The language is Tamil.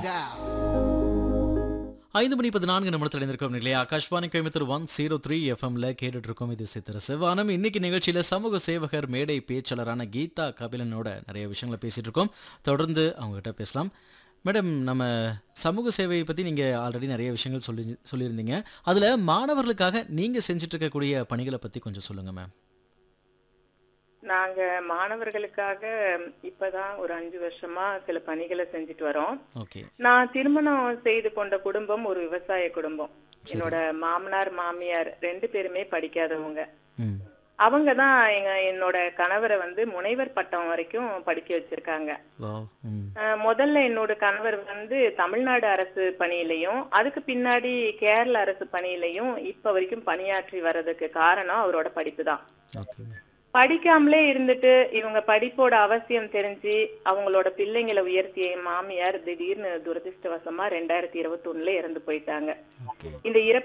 it out. ஐந்து மணி பதினான்கு நிமிடத்தில் இருந்திருக்கோம் இல்லையா Akashvani Coimbatore one zero three எஃப்எம்ல கேட்டுட்டு இருக்கோம் இது சித்திர சிவானம் இன்னைக்கு நிகழ்ச்சியில சமூக சேவகர் மேடை பேச்சாளரான கீதா கபிலனோட நிறைய விஷயங்களை பேசிட்டு இருக்கோம் தொடர்ந்து அவங்க கிட்ட பேசலாம் மேடம் நம்ம சமூக சேவையை பற்றி நீங்கள் ஆல்ரெடி நிறைய விஷயங்கள் சொல்லி சொல்லியிருந்தீங்க அதில் மாணவர்களுக்காக நீங்கள் செஞ்சுட்டு இருக்கக்கூடிய பணிகளை பற்றி கொஞ்சம் சொல்லுங்கள் மேம் நாங்க மாணவர்களுக்காக இப்பதான் ஒரு அஞ்சு வருஷமா சில பணிகளை செஞ்சுட்டு வரோம் ஓகே நான் திருமணம் செய்து கொண்ட குடும்பம் ஒரு விவசாய குடும்பம் என்னோட மாமனார் மாமியார் ரெண்டு பேருமே படிக்காதவங்க ம் அவங்க தான் எங்க என்னோட கணவரை வந்து முனைவர் பட்டம் வரைக்கும் படிக்க வச்சிருக்காங்க வா ம் அஹ் முதல்ல என்னோட கணவர் வந்து தமிழ்நாடு அரசு பணியிலையும் அதுக்கு பின்னாடி கேரள அரசு பணியிலையும் இப்ப வரைக்கும் பணியாற்றி வர்றதுக்கு காரணம் அவரோட படிப்பு தான் ஓகே படிக்காமலே இருந்துட்டு இவங்க படிப்போட அவசியம் தெரிஞ்சு அவங்களோட பிள்ளைங்களை உயர்த்திய என் மாமியார் திடீர்னு துரதிருஷ்டவசமா ரெண்டாயிரத்தி இருபத்தி ஒண்ணுல இறந்து போயிட்டாங்க ஓகே இந்த இறப்பு